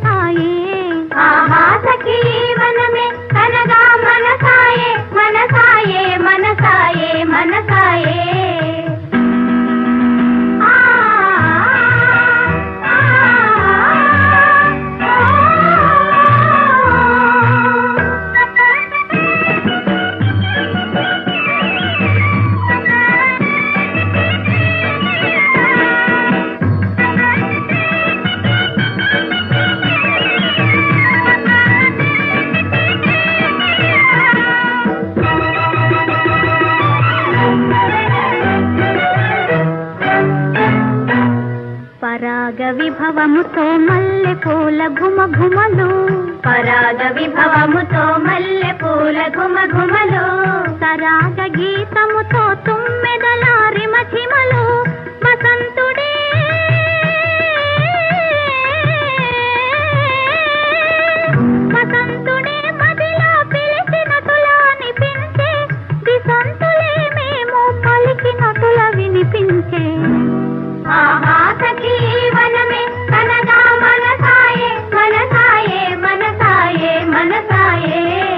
మనసాయే ఆహా సఖీ వనమే కనగా మనసాయే మనసాయే మనసాయే మనసాయే ఆ, ఆ, పరాగ విభవముతో మల్లె పూల ఘుమ ఘుమలు పరాగ విభవముతో మల్లె పూల ఘుమ ఘుమలు సరాగ గీతముతో తుమ్మెదలారి మచిమలు వసంతుడే వసంతుడే మదిలో పిలిచినటులా అనిపించే దిసంతులే మేము పలికినటుల వినిపించే ఆహా సఖీ వనమే కనగా మనసాయే మనసాయే మనసాయే మనసాయే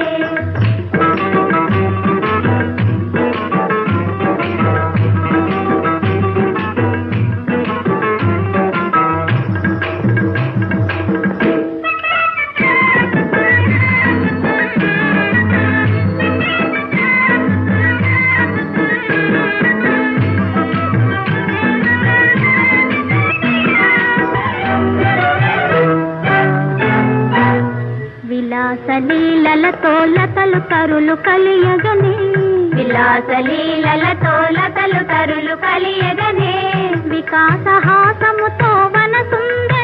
విలాసలీలలతో లతలు తరులు కలియగనే విలాస లీలలతో లతలు తరులు కలియగనే వికాసహాసముతో వన సుందర